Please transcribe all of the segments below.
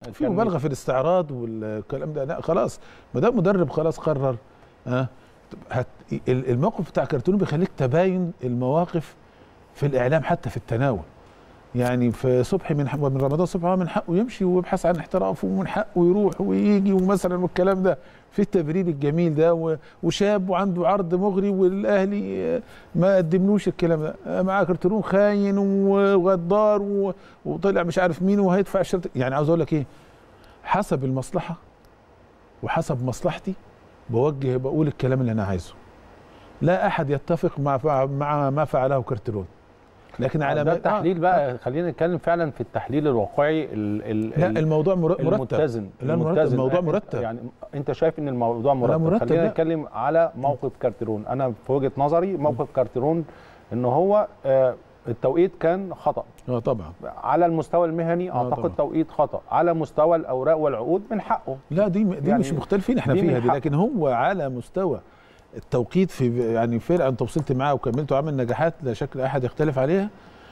في مبالغه في الاستعراض والكلام ده لا خلاص ما دام مدرب خلاص قرر ها هت الموقف بتاع كرتون بيخليك تباين المواقف في الاعلام حتى في التناول يعني في صبحي من من رمضان صبحي من حقه يمشي ويبحث عن احترافه ومن حقه يروح ويجي ومثلا والكلام ده في التبرير الجميل ده وشاب وعنده عرض مغري والاهلي ما قدملوش الكلام ده معاه كرتون خاين وغدار وطلع مش عارف مين وهيدفع الشرط يعني عاوز اقول لك ايه حسب المصلحه وحسب مصلحتي بوجه بقول الكلام اللي انا عايزه لا احد يتفق مع مع ما فعله كرتون لكن على ده التحليل آه بقى خلينا نتكلم فعلا في التحليل الواقعي ال ال لا الموضوع مرتب المتزن لا المتزن الموضوع مرتب يعني انت شايف ان الموضوع مرتب, مرتب خلينا لا. نتكلم على موقف كارتيرون انا في وجهه نظري موقف كارتيرون ان هو آه التوقيت كان خطا اه طبعا على المستوى المهني اعتقد طبعا. توقيت خطا على مستوى الاوراق والعقود من حقه لا دي دي يعني مش مختلفين احنا دي فيها من دي حقه. لكن هو على مستوى التوقيت في يعني فرقه انت وصلت معاه وكملت وعمل نجاحات لا شك احد يختلف عليها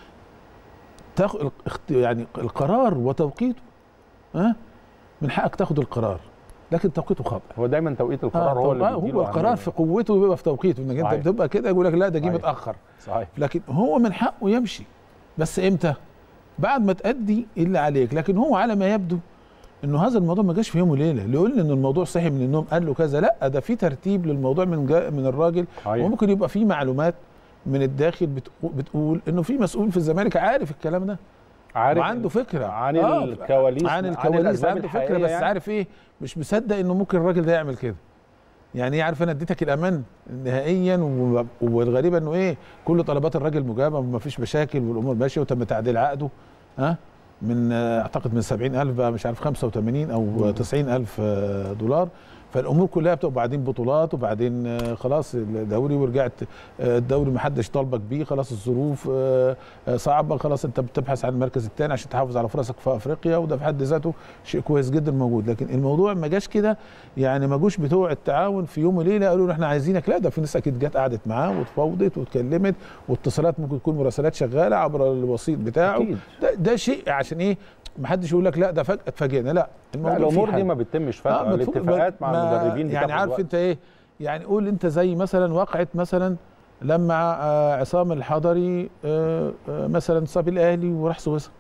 تاخد يعني القرار وتوقيته ها من حقك تاخد القرار لكن توقيته خاطئ هو دايما توقيت القرار هو اللي هو القرار في قوته بيبقى في توقيته انك انت بتبقى كده يقول لك لا ده جه متاخر صحيح لكن هو من حقه يمشي بس امتى؟ بعد ما تأدي اللي عليك لكن هو على ما يبدو انه هذا الموضوع ما جاش في يوم وليله اللي يقول ان الموضوع صحي من النوم قال له كذا لا ده في ترتيب للموضوع من جا من الراجل أيوة. وممكن يبقى في معلومات من الداخل بتقول انه في مسؤول في الزمالك عارف الكلام ده عارف وعنده فكره عن آه الكواليس عن الكواليس عنده فكره بس يعني. عارف ايه مش مصدق انه ممكن الراجل ده يعمل كده يعني ايه عارف انا اديتك الامان نهائيا والغريبه انه ايه كل طلبات الراجل مجابه وما فيش مشاكل والامور ماشيه وتم تعديل عقده ها من اعتقد من 70000 بقى مش عارف 85 او 90000 دولار فالامور كلها بتبقى بعدين بطولات وبعدين خلاص الدوري ورجعت الدوري ما حدش طالبك بيه خلاص الظروف صعبه خلاص انت بتبحث عن المركز الثاني عشان تحافظ على فرصك في افريقيا وده في حد ذاته شيء كويس جدا موجود لكن الموضوع ما جاش كده يعني ما جوش بتوع التعاون في يوم وليله قالوا له احنا عايزينك لا ده في ناس اكيد جت قعدت معاه واتفاوضت واتكلمت واتصالات ممكن تكون مراسلات شغاله عبر الوسيط بتاعه أكيد. ده, ده شيء عشان ايه ما حدش يقول لك لا ده فجاه اتفاجئنا لا الموضوع الامور دي ما بتتمش فجاه آه الاتفاقات مع المدربين يعني عارف انت ايه يعني قول انت زي مثلا وقعت مثلا لما عصام الحضري مثلا صاب الاهلي وراح سويسرا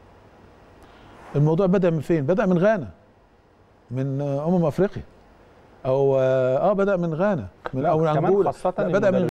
الموضوع بدا من فين بدا من غانا من امم افريقيا او اه بدا من غانا من او كمان انجولا خاصه بدا من